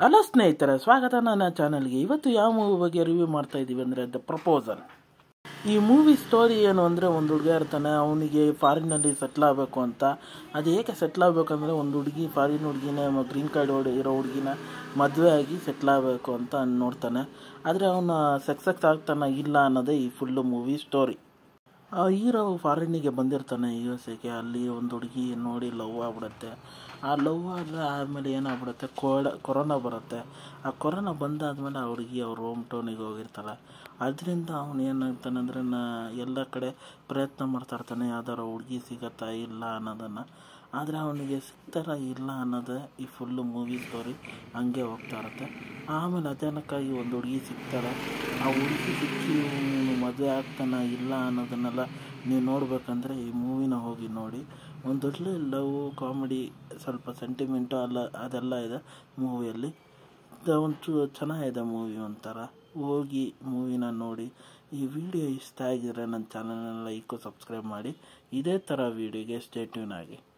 hello ಸ್ನೇಹಿತರೆ ಸ್ವಾಗತ ನನ್ನ ಚಾನಲ್ಗೆ ಇವತ್ತು ಯಾವ ಮೂವಿ ಬಗ್ಗೆ ರಿವ್ಯೂ ಮಾಡ್ತಾ ಇದ್ದೀವಿ ಅಂದರೆ ದ ಪ್ರಪೋಸಲ್ ಈ ಮೂವಿ ಸ್ಟೋರಿ ಏನು ಅಂದರೆ ಒಂದು ಹುಡುಗ ಇರ್ತಾನೆ ಅವನಿಗೆ ಫಾರಿನಲ್ಲಿ ಸೆಟ್ಲ್ ಆಗಬೇಕು ಅಂತ ಅದು ಏಕೆ ಸೆಟ್ಲ್ ಆಗಬೇಕಂದ್ರೆ ಒಂದು ಹುಡುಗಿ ಫಾರಿನ್ ಹುಡುಗಿನ ಗ್ರೀನ್ ಕಾರ್ಡ್ ಹೊಡಿ ಇರೋ ಹುಡುಗಿನ ಮದುವೆ ಆಗಿ ಸೆಟ್ಲ್ ಆಗಬೇಕು ಅಂತ ನೋಡ್ತಾನೆ ಆದರೆ ಅವನ ಸಕ್ಸಸ್ ಆಗ್ತಾನೆ ಇಲ್ಲ ಅನ್ನೋದೇ ಈ ಫುಲ್ಲು ಮೂವಿ ಸ್ಟೋರಿ ಆ ಹೀರೋ ಫಾರಿನ್ನಿಗೆ ಬಂದಿರ್ತಾನೆ ಯು ಎಸ್ ಎಗೆ ಅಲ್ಲಿ ಒಂದು ಹುಡುಗಿ ನೋಡಿ ಲವ್ ಆಗ್ಬಿಡುತ್ತೆ ಆ ಲವ್ ಆದರೆ ಆದಮೇಲೆ ಏನಾಗ್ಬಿಡುತ್ತೆ ಕೋಡ ಕೊರೋನಾ ಬರುತ್ತೆ ಆ ಕೊರೋನಾ ಬಂದಾದ್ಮೇಲೆ ಆ ಹುಡುಗಿ ಅವ್ರ ಹೋಮ್ ಟೌನಿಗೆ ಹೋಗಿರ್ತಾಳೆ ಅದರಿಂದ ಅವನು ಏನಾಗ್ತಾನೆ ಅಂದರೆ ನಾ ಎಲ್ಲ ಕಡೆ ಪ್ರಯತ್ನ ಮಾಡ್ತಾ ಇರ್ತಾನೆ ಯಾವ್ದಾರು ಹುಡುಗಿ ಸಿಗತ್ತಾ ಇಲ್ಲ ಅನ್ನೋದನ್ನು ಆದರೆ ಅವನಿಗೆ ಸಿಗ್ತಾರ ಇಲ್ಲ ಅನ್ನೋದೇ ಈ ಫುಲ್ಲು ಮೂವಿ ಸ್ಟೋರಿ ಹಂಗೆ ಹೋಗ್ತಾ ಇರುತ್ತೆ ಆಮೇಲೆ ಅಚಾನಕ್ಕಾಗಿ ಒಂದು ಹುಡುಗಿ ಸಿಗ್ತಾರೆ ಆ ಹುಡುಗಿ ಸಿಕ್ಕಿ ಇವನು ಮದುವೆ ಆಗ್ತಾನ ಇಲ್ಲ ಅನ್ನೋದನ್ನೆಲ್ಲ ನೀವು ನೋಡ್ಬೇಕಂದ್ರೆ ಈ ಮೂವಿನ ಹೋಗಿ ನೋಡಿ ಒಂದು ಒಳ್ಳೆ ಲವ್ ಕಾಮಿಡಿ ಸ್ವಲ್ಪ ಸೆಂಟಿಮೆಂಟು ಅಲ್ಲ ಅದೆಲ್ಲ ಇದೆ ಮೂವಿಯಲ್ಲಿ ಒಂಚೂರು ಚೆನ್ನಾಗಿದೆ ಮೂವಿ ಒಂಥರ ಹೋಗಿ ಮೂವಿನ ನೋಡಿ ಈ ವಿಡಿಯೋ ಇಷ್ಟ ಆಗಿದ್ರೆ ನನ್ನ ಚಾನಲ್ನ ಲೈಕು ಸಬ್ಸ್ಕ್ರೈಬ್ ಮಾಡಿ ಇದೇ ಥರ ವೀಡಿಯೋಗೆ ಸ್ಟೇಟ್ಯೂನ್ ಆಗಿ